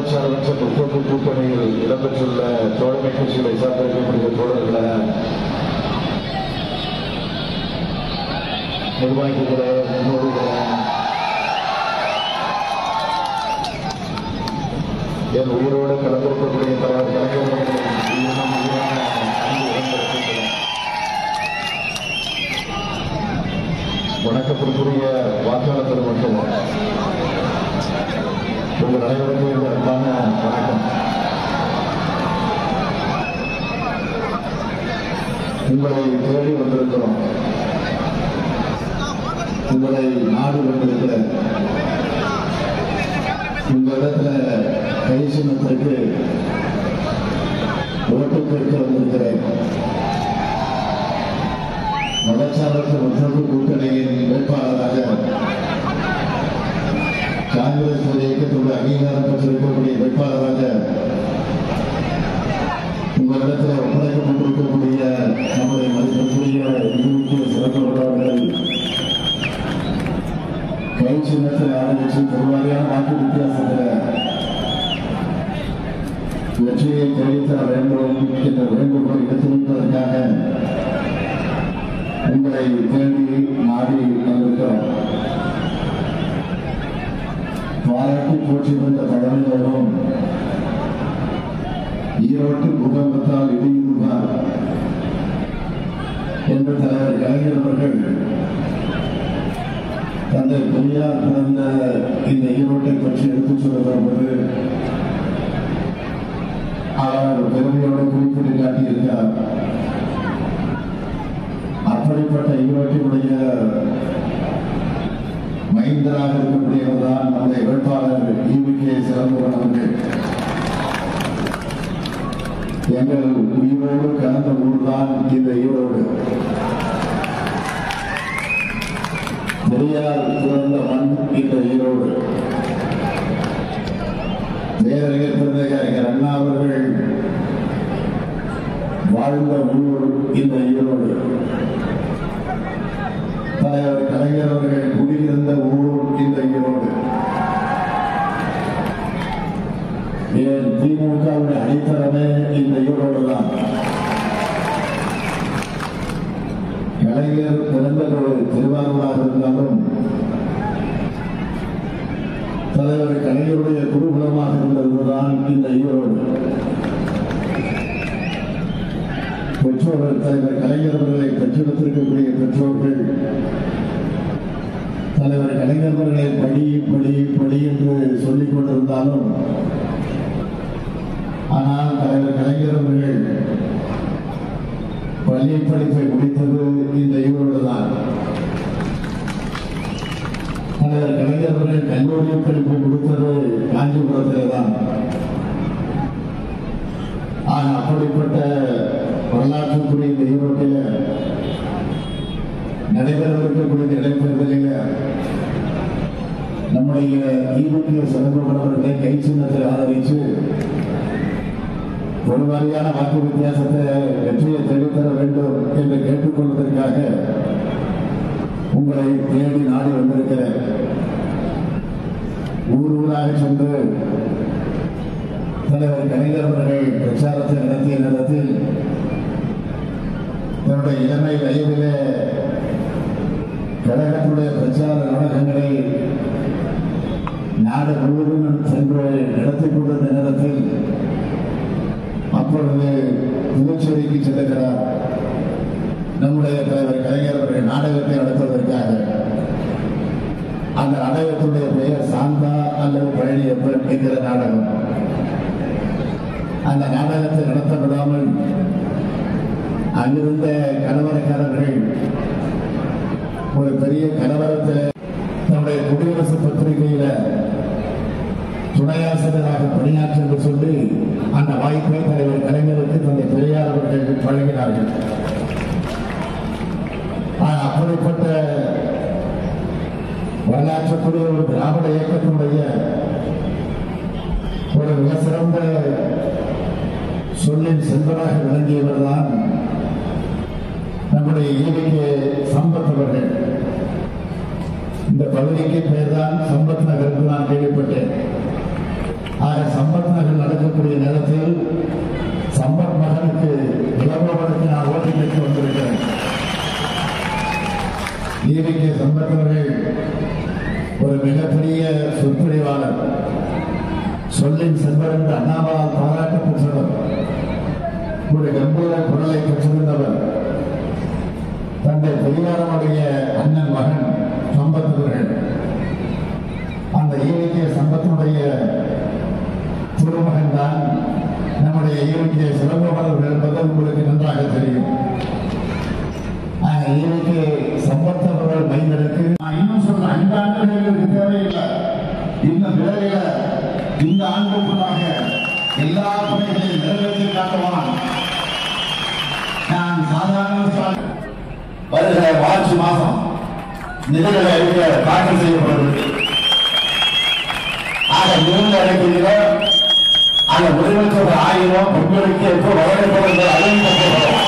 மதச்சார்பற்ற முற்போக்கு கூட்டணியில் இடம்பெற்றுள்ள தோழமை கட்சிகளை சார்ந்திருக்கக்கூடிய தோழர்கள நிர்வாகிகளே முன்னோடிகளே என் உயிரோடு கலந்திருக்கக்கூடிய தலைவர் கலைஞர்களுக்கு உயிரினும் உயிரான அன்பு உடன்பிறப்புகளே. வணக்கத்திற்குரிய வாக்காளர் பெருமக்கள் உங்கள் அனைவருக்கும் இந்த அன்பான வணக்கம் உங்களை தேடி வந்திருக்கிறோம் உங்களை நாடு வந்திருக்கிற உங்க இடத்துல கை சின்னத்திற்கு ஓட்டு கேட்க வந்திருக்கிறேன் மதச்சார்பற்ற முற்போக்கு கூட்டணியின் வேட்பாளராக காங்கிரஸ் ஒரு இயக்கத்தோடு அங்கீகாரம் பெற்றிருக்கக்கூடிய வேட்பாளராக உங்களிடத்தில் ஒப்படைக்கப்பட்டிருக்கக்கூடிய நம்முடைய மதிப்பிற்குரிய இந்திய சிறப்பு விழாவர்கள் கை சின்னத்தில் ஆரம்பிச்சு பெருவாரியான வாக்கு வித்தியாசத்தில் வெற்றியை தெரிவித்தர வேண்டும் என்ற வேண்டுகோள் எடுத்திருப்பதற்காக உங்களை தேடி நாடி வந்திருக்கிறோம் பாராட்டி போற்றி வந்த பழமையோடும் ஈரோட்டு பூகம்பத்தால் இடியுறுவார் என்று தலைவர் கலைஞர் அவர்கள் தந்தை பெரியார் பிறந்த இந்த ஈரோட்டை பற்றி எடுத்துச் சொல்லுகிற போது அவர் பெருமையோடு குறிப்பிட்டு காட்டியிருக்கிறார் அப்படிப்பட்ட ஈரோட்டினுடைய மைந்தராக இருக்கக்கூடியவர் தான் நம்முடைய வேட்பாளர் ஈவிகே சிறந்தவன் அவர்கள் எங்கள் உயிரோடு கலந்த ஊர் தான் இந்த ஈரோடு பெரியார் பிறந்த மண் இந்த ஈரோடு பேரறிஞர் பிறந்த அறிஞர் அண்ணா அவர்கள் வாழ்ந்த ஊர் இந்த ஈரோடு தலைவர் கலைஞர் அவர்கள் குடியிருந்த ஊர் இந்த ஈரோடு ஏன் திமுகவுடைய அடித்தளமே இந்த ஈரோடு தான் கலைஞர் பிறந்தது ஒரு திருவாரூராக இருந்தாலும் தலைவர் கலைஞருடைய குருகுலமாக இருந்ததுதான் இந்த ஈரோடு பெற்றோர்கள் தலைவர் கலைஞர் அவர்களை பெற்றெடுத்திருக்கக்கூடிய பெற்றோர்கள் தலைவர் கலைஞர் அவர்களை படி படி படி என்று சொல்லிக் கொண்டிருந்தாலும் ஆனால் தலைவர் கலைஞர் அவர்கள் பள்ளி படிப்பை முடித்தது இந்த ஈரோடு தான் தலைவர் கலைஞர் அவர்கள் கல்லூரி படிப்பை முடித்தது காஞ்சிபுரத்திலே தான் ஆக அப்படிப்பட்ட வரலாற்றுக்குரிய இந்த ஈரோட்டில் நடைபெறவிருக்கக்கூடிய இடைத்தேர்தலில் நம்முடைய ஈரோட்டிய சிறந்தவர்களை கை சின்னத்தில் ஆதரித்து ஒரு வாரியான வாக்கு வித்தியாசத்தை வெற்றியை தெரிவித்தர வேண்டும் என்று கேட்டுக்கொள்வதற்காக உங்களை தேடி நாடி வந்திருக்கிறேன் ஊர் ஊராக சென்று தலைவர் கலைஞர் அவர்கள் பிரச்சாரத்தை நடத்திய நேரத்தில் தன்னுடைய இளமை வயதிலே கழகத்துடைய பிரச்சார நாடகங்களை நாடு முழுவதும் சென்று நடத்திக் கொண்டிருந்த நேரத்தில் அப்பொழுது புதுச்சேரிக்கு செல்லுகிறார் நம்முடைய தலைவர் கலைஞர் அவர்கள் நாடகத்தை நடத்துவதற்காக அந்த நாடகத்துடைய பெயர் சாந்தா அல்லது பழனியப்பன் என்கிற நாடகம் அந்த நாடகத்தை நடத்த விடாமல் அங்கிருந்த கலவரக்காரர்கள் ஒரு பெரிய கலவரத்தில் நம்முடைய குடியரசு பத்திரிகையில துணையாசிரியராக பணியாற்ற என்று சொல்லி அந்த வாய்ப்பை தலைவர் கலைஞருக்கு தந்தை பெரியார் அவர்கள் வழங்கினார்கள் ஆனால் அப்படிப்பட்ட வரலாற்றுக்குரிய ஒரு திராவிட இயக்கத்தினுடைய ஒரு மிக சிறந்த சொல்லின் செல்வராக விளங்கியவர் தான் நம்முடைய ஈவிக்கு சம்பத் அவர்கள் இந்த பகுதிக்கு பேர் தான் சம்பத் நகர் என்று நான் கேள்விப்பட்டேன் ஆக சம்பத் நகர் நடக்கக்கூடிய நேரத்தில் சம்பத் மகனுக்கு இளம்பவனுக்கு நான் ஓட்டு கேட்க வந்திருக்கிறேன் ஈவிகே சம்பத் அவர்கள் ஒரு மிகப்பெரிய சொற்பொழிவாளர் சொல்லின் செல்வர் என்று அண்ணாவால் பாராட்ட பெற்றவர் ஒரு கம்பீர குரலை பெற்றிருந்தவர் தந்தை பெரியாரனுடைய அண்ணன் மகன் சம்பத் அவர்கள் அந்த ஈவிகே சம்பத்தினுடைய திருமகன் தான் நம்முடைய ஈவிகே சிலம்பவர்கள் என்பது உங்களுக்கு நன்றாக தெரியும் ஆக ஈவிகே சம்பத் அவர்கள் மைந்தருக்கு நான் இன்னும் சொல்ற ஐந்து ஆண்டுகளுக்கு தேவையில்லை இந்த விரைவில் இந்த ஆண்டுக்குள்ளாக எல்லா பணிகளையும் நிறைவேற்றி காட்டுவான் நான் சாதாரண சாலை வருகிற மார்ச் மாதம் நிதிகளை அறிக்கை தாக்கல் செய்யப்படுகிறது ஆக நிதிகள் அறிக்கையில அந்த முதலமைச்சர் ஆயிரம் பெண்களுக்கு எப்போ வழங்கப்படும் அறிவிக்கப்படும்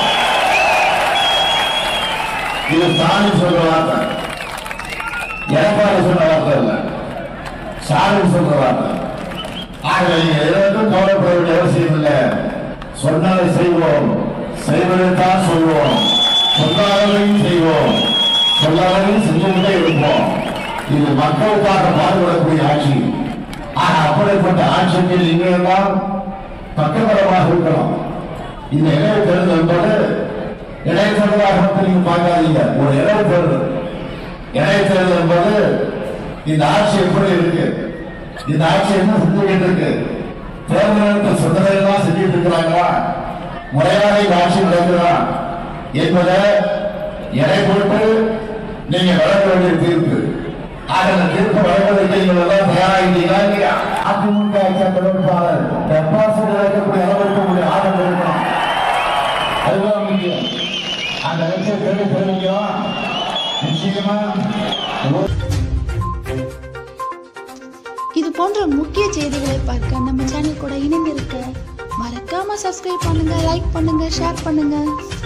இது ஸ்டாலின் சொல்ற வார்த்தை எடப்பாடி சொல்ற வார்த்தை இல்ல ஸ்டாலின் சொல்ற வார்த்தை ஆகவே நீங்க எதற்கும் கவலைப்பட வேண்டிய அவசியம் இல்லை சொன்னதை செய்வோம் செய்வதைத்தான் சொல்வோம் சொல்லாததையும் செய்வோம் சொல்லாததையும் செஞ்சுக்கிட்டே இருப்போம் இது மக்களுக்காக பாடுபடக்கூடிய ஆட்சி ஆக அப்படிப்பட்ட ஆட்சிக்கு நீங்கள் எல்லாம் பக்கபலமாக இருக்கலாம் இந்த இணைய தேர்தல் என்பது இணைய தேர்தலாக மட்டும் நீங்க பார்க்காதீங்க ஒரு இணைய தேர்தல் இணைய தேர்தல் என்பது இந்த ஆட்சி எப்படி இருக்கு இந்த ஆட்சி என்ன செஞ்சுக்கிட்டு இருக்கு தேர்தல் சொன்னதையெல்லாம் செஞ்சுட்டு இருக்கிறாங்களா முறையாக இந்த ஆட்சி நடக்குதா என்பதை எடை போட்டு நீங்க வழங்க வேண்டிய தீர்ப்பு ஆக அந்த தீர்ப்பு வழங்குவதற்கு நீங்கள் எல்லாம் தயாராகிட்டீங்களா இல்லையா அதிமுக சேர்ந்த வேட்பாளர் டெபாசிட் இழக்கக்கூடிய அளவிற்கு உங்களுடைய ஆதரவு இருக்கணும் அதுதான் முக்கியம் அந்த விஷயம் தெரிவி தெரிவிக்கிறோம் நிச்சயமா இது போன்ற முக்கிய செய்திகளை பார்க்க நம்ம சேனல் கூட இணைந்திருக்க மறக்காம சப்ஸ்கிரைப் பண்ணுங்க லைக் பண்ணுங்க ஷேர் பண்ணுங்க